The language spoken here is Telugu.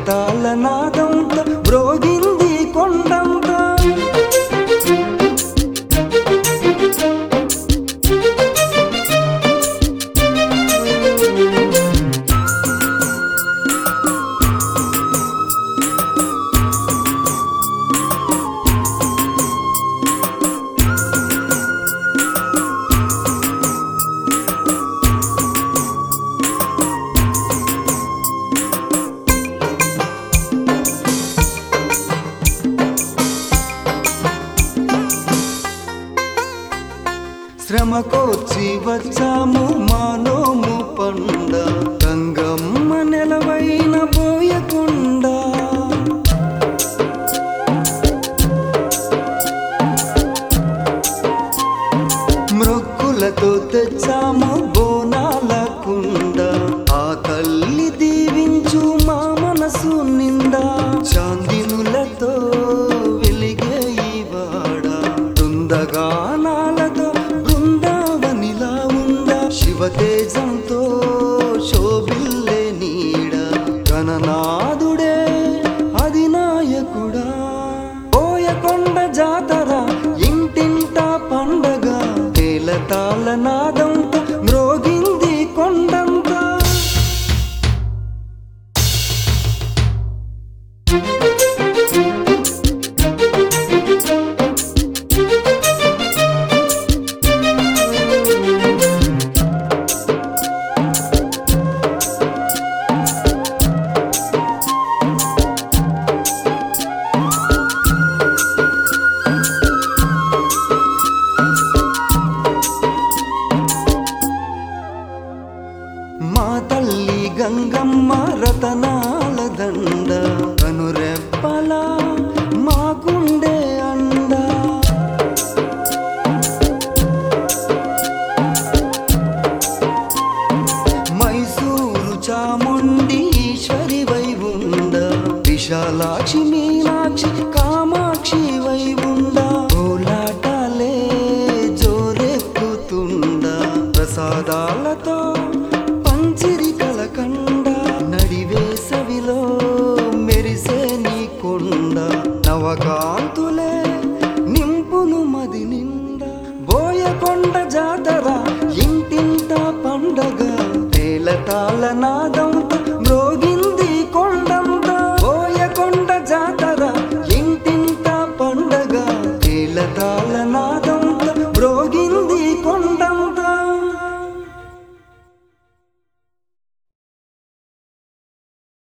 తేలతాల నాదంతో మ్రోగింది కొండంతా శ్రమకోర్చి వచ్చాము మానోము పండ గంగమ్మ నెలవైన పోయకుండా మృక్కులతో తెచ్చాము బోనాల కుండ ఆ తల్లి దీవించు మా మనసు నిండా చాందినులతో వెలిగే ఈ వాడ బృందగానాలతో బృందావనిలా ఉందా శివతేజంతో శోభిల్లే నీడ గణనాదుడే అధినాయకుడా పోయకొండ జాతర ఇంటింట పండగ తేలతాల నాదంతో మ్రోగింది కొండంతా మా తల్లి గంగమ్మ రతనాల దండ కనురెప్పల మాకుండే అండ మైసూరు చాముండి ఈశ్వరి వై ఉండ విశాలాక్షి మీనాక్షి కామాక్షి వై ఉండ కోలాటాలే జోరెక్కుతుండ ప్రసాదాలతో పంచిరి కలకండ నడివేసవిలో మెరిసే నీ కొండ నవకాంతులే నింపును మది నిండా బోయకొండ జాతర ఇంటింట పండగ తేలతాల నాదం